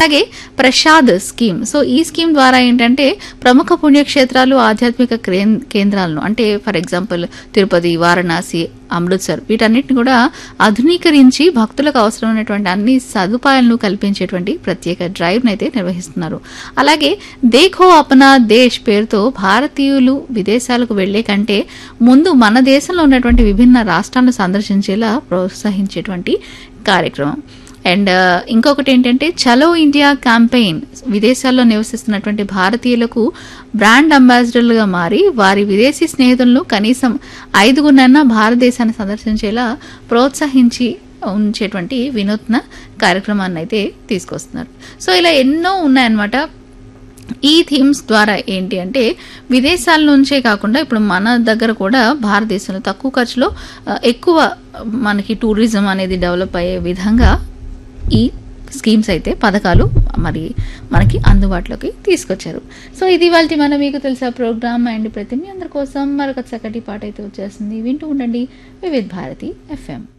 అలాగే Prasad scheme so ఈ scheme ద్వారా ఏంటంటే ప్రముఖ పుణ్యక్షేత్రాలు ఆధ్యాత్మిక క్రేన్- కేంద్రాలను అంటే ఫర్ ఎగ్జాంపుల్ తిరుపతి వారణాసి అమృత్సర్ వీటన్నిటిని కూడా ఆధునీకరించి భక్తులకు అవసరమైనటువంటి అన్ని సదుపాయాలను కల్పించేటువంటి ప్రత్యేక డ్రైవ్ను అయితే నిర్వహిస్తున్నారు అలాగే దేఖో అపనా దేశ్ పేరుతో భారతీయులు విదేశాలకు వెళ్లే కంటే ముందు మన దేశంలో ఉన్నటువంటి విభిన్న రాష్ట్రాలను సందర్శించేలా ప్రోత్సహించేటువంటి కార్యక్రమం అండ్ ఇంకొకటి ఏంటంటే చలో ఇండియా క్యాంపెయిన్ విదేశాల్లో నివసిస్తున్నటువంటి భారతీయులకు బ్రాండ్ అంబాసిడర్లుగా మారి వారి విదేశీ స్నేహితులను కనీసం ఐదుగురినన్నా భారతదేశాన్ని సందర్శించేలా ప్రోత్సహించి ఉంచేటువంటి వినూత్న కార్యక్రమాన్ని అయితే తీసుకొస్తున్నారు సో ఇలా ఎన్నో ఉన్నాయన్నమాట ఈ థీమ్స్ ద్వారా ఏంటి అంటే విదేశాల నుంచే కాకుండా ఇప్పుడు మన దగ్గర కూడా భారతదేశంలో తక్కువ ఖర్చులో ఆ, ఎక్కువ మనకి టూరిజం అనేది డెవలప్ అయ్యే విధంగా ఈ స్కీమ్స్ అయితే పథకాలు మరి మనకి అందుబాటులోకి తీసుకొచ్చారు సో ఇది వాళ్ళ మన మీకు తెలిసే ప్రోగ్రామ్ అండ్ ప్రతి మీ అందరి కోసం మరొక చక్కటి పాట అయితే వచ్చేస్తుంది వింటూ ఉండండి వివిధ్ భారతి ఎఫ్ఎం